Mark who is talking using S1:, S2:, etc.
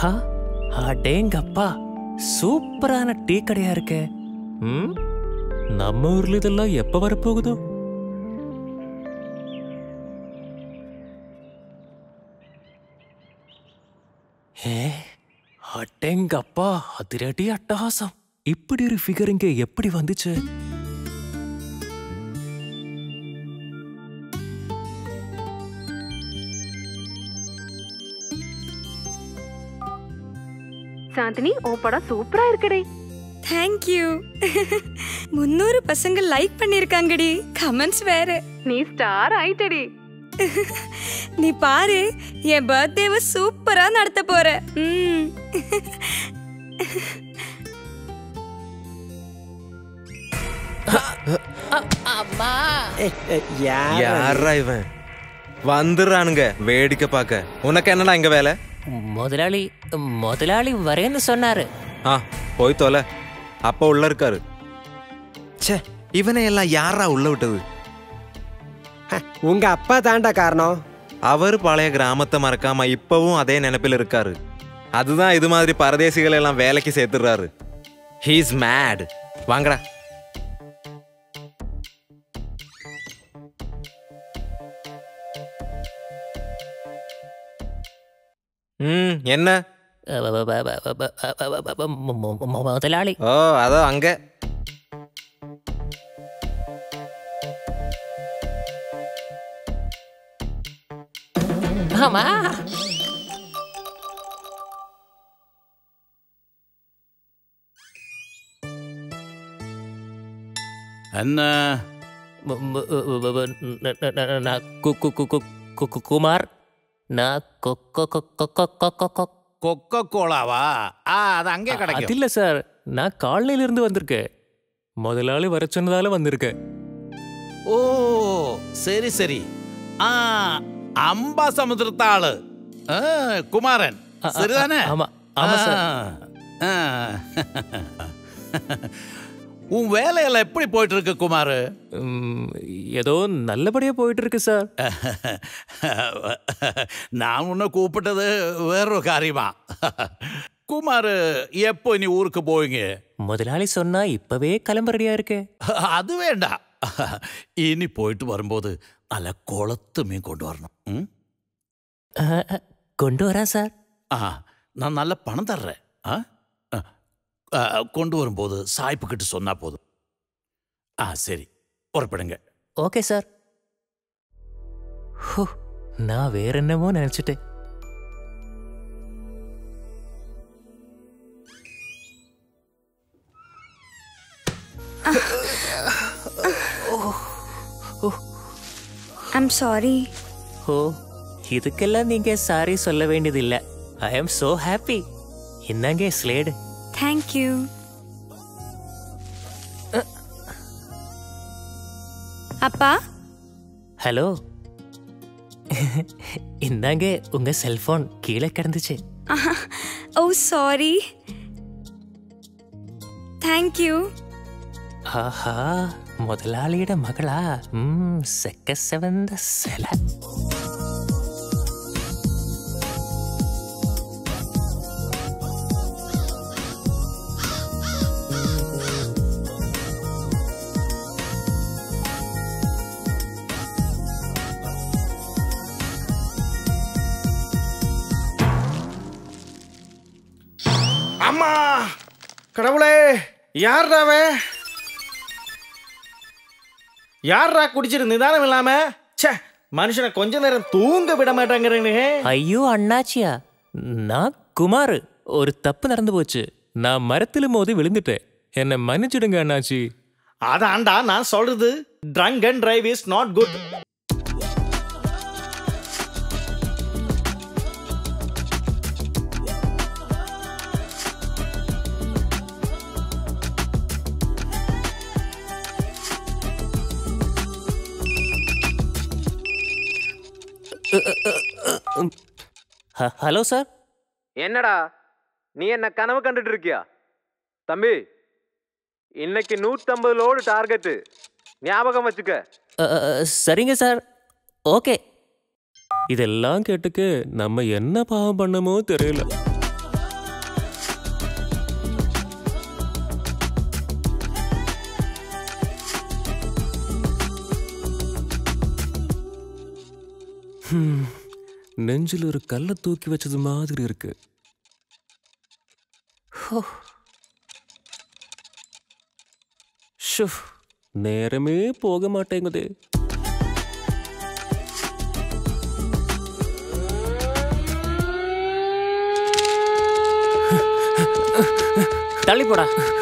S1: ஹா அடேங்கப்பா சூப்பரான டீ கடையா இருக்கே ம் நம்ம ஊர்ல இதெல்லாம் எப்ப வரப்போகுதோ ஏ அடேங்கப்பா அதிரடி அட்டகாசம் இப்படி ஒரு ஃபிகர் இங்க எப்படி வந்துச்சு
S2: சாந்தினி உன் படம் சூப்பரா இருக்குடே
S3: தேங்க்யூ முன்னூறு பசங்க லைக் பண்ணிருக்காங்கடி கமெண்ட்ஸ் வேற
S2: நீ ஸ்டார் ஆயிட்டடி
S3: நீ பாரு என் பர்த்டேவை சூப்பரா நடத்த போற ம்.
S4: யாரா இவன் வந்துடுறானுங்க வேடிக்கை பார்க்க உனக்கு என்னடா இங்க வேலை
S1: முதலாளி முதலாளி வரேன்னு சொன்னாரு
S4: ஆ போய் தொலை அப்பா உள்ள இருக்காரு ச்சே இவனை எல்லாம் யாரா உள்ள விட்டது
S5: உங்க அப்பா தாண்டா காரணம்
S4: அவர் பழைய கிராமத்தை மறக்காம இப்பவும் அதே நினைப்பில் இருக்காரு அதுதான் இது மாதிரி பரதேசிகளை எல்லாம் வேலைக்கு சேர்த்துடுறாரு ஹீஸ் மேட் வாங்கடா ம் என்ன
S1: முதலாளி
S4: ஓ அதோ அங்க
S1: ஆமா
S6: என்ன
S1: ம- ம- வ- வ- ந- ந- ந- நான் கு- கு- கு- கு- கு- கு- குமார் நான் கொ- கொ- கொ- கொ- கொ- கொ- கொ- கொ-
S6: கொக்க கோலாவா ஆ அது அங்கே
S1: அது
S6: கிடைக்கும்
S1: இல்ல சார் நான் காலையில இருந்து வந்திருக்கேன் முதலாளி வர சொன்னதால வந்திருக்கேன்
S6: ஓ சரி சரி ஆ அம்பா சமுத்திரத்த ஆளு ஆ, குமாரன்
S1: ஆ, ஆ,
S6: சரிதானே
S1: ஆமா ஆமா சார்
S6: ஆ, ஆ. உன் வேலையெல்லாம் எப்படி போயிட்டு இருக்கு குமார்
S1: ம், ஏதோ நல்லபடியா போயிட்டு இருக்கு சார்
S6: நான் உன்னை கூப்பிட்டது வேறொரு காரியமா குமார் எப்போ நீ ஊருக்கு போவீங்க
S1: முதலாளி சொன்னா இப்பவே கிளம்ப ரெடியா இருக்கே
S6: அது வேண்டாம் இனி போயிட்டு வரும்போது நல்ல குளத்து மீன் கொண்டு வரணும் ம்?
S1: அஹ், அஹ், கொண்டு வரேன் சார்
S6: ஆ நான் நல்ல பணம் தர்றேன் ஆ ஆ, ஆ, கொண்டு வரும்போது சாய்ப்புக்கிட்டு சொன்னா போதும் ஆ சரி புறப்படுங்க
S1: ஓகே சார் ஹோ, நான் வேற என்னமோ நினைச்சிட்டேன்
S3: ஐம் சாரி
S1: ஓ இதுக்கெல்லாம் நீங்க சாரி சொல்ல வேண்டியதில்ல ஐ அம் so ஹாப்பி என்னங்க ஸ்லேடு
S3: தேங்க்யூ அப்பா
S1: ஹலோ இந்தாங்க உங்க செல்போன் கீழே கிடந்துச்சு
S3: ஓ சாரி தேங்க்யூ
S1: ஆஹா முதலாளியோட மகளா ம் செக்க செவந்த சிலை
S5: அம்மா கடவுளே யார்டா அவன் யார்டா குடிச்சிட்டு நிதானம் இல்லாம ச்சே மனுஷனை கொஞ்ச நேரம் தூங்க விட மாட்டாங்கிறீங்க
S1: ஐயோ அண்ணாச்சியா நான் குமார் ஒரு தப்பு நடந்து போச்சு நான் மரத்துல மோதி விழுந்துட்டேன் என்னை மன்னிச்சிடுங்க அண்ணாச்சி
S5: அதான்டா நான் சொல்றது drunk and drive is not good
S1: ஹ- ஹலோ சார்
S4: என்னடா நீ என்ன கனவு கண்டுட்டு இருக்கியா தம்பி இன்னைக்கு நூத்தம்பது லோடு டார்கெட்டு ஞாபகம் வச்சுக்க
S1: அ, அ, அ, சரிங்க சார் ஓகே இதெல்லாம் கேட்டுக்கு நம்ம என்ன பாவம் பண்ணமோ தெரியல ஹம், நெஞ்சில் ஒரு கல்லை தூக்கி வச்சது மாதிரி இருக்கு ஹோ. ஷோ, நேரமே போக மாட்டேங்குதே தள்ளி போடா